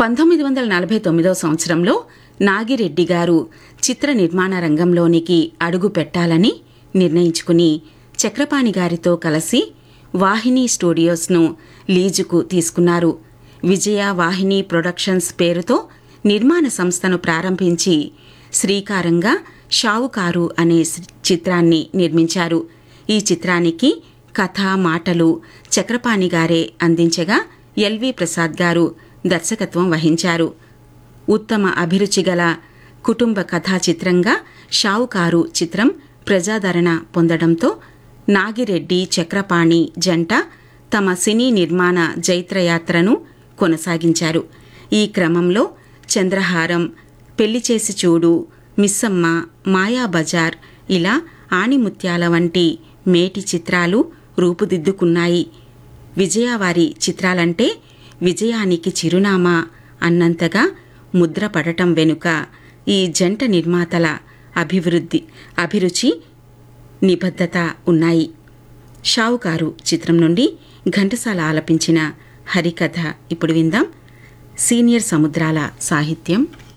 పంతొమ్మిది వందల నలభై తొమ్మిదవ సంవత్సరంలో నాగిరెడ్డి గారు చిత్ర నిర్మాణ రంగంలోనికి అడుగు పెట్టాలని నిర్ణయించుకుని చక్రపాణి గారితో కలిసి వాహిని స్టూడియోస్ను లీజుకు తీసుకున్నారు విజయ వాహిని ప్రొడక్షన్స్ పేరుతో నిర్మాణ సంస్థను ప్రారంభించి శ్రీకారంగా షావుకారు అనే స్- చిత్రాన్ని నిర్మించారు ఈ చిత్రానికి కథ మాటలు చక్రపాణి గారే అందించగా ఎల్వి ప్రసాద్ గారు దర్శకత్వం వహించారు ఉత్తమ అభిరుచి గల కుటుంబ కథా చిత్రంగా షావుకారు చిత్రం ప్రజాదరణ పొందడంతో నాగిరెడ్డి చక్రపాణి జంట తమ సినీ నిర్మాణ జైత్రయాత్రను కొనసాగించారు ఈ క్రమంలో చంద్రహారం పెళ్లి చేసి చూడు మిస్సమ్మ మాయాబజార్ ఇలా ఆణిముత్యాల వంటి మేటి చిత్రాలు రూపుదిద్దుకున్నాయి విజయవారి చిత్రాలంటే విజయానికి చిరునామా అన్నంతగా ముద్రపడటం వెనుక ఈ జంట నిర్మాతల అభివృద్ధి అభిరుచి నిబద్ధత ఉన్నాయి షావుకారు చిత్రం నుండి ఘంటసాల ఆలపించిన హరికథ ఇప్పుడు విందాం సీనియర్ సముద్రాల సాహిత్యం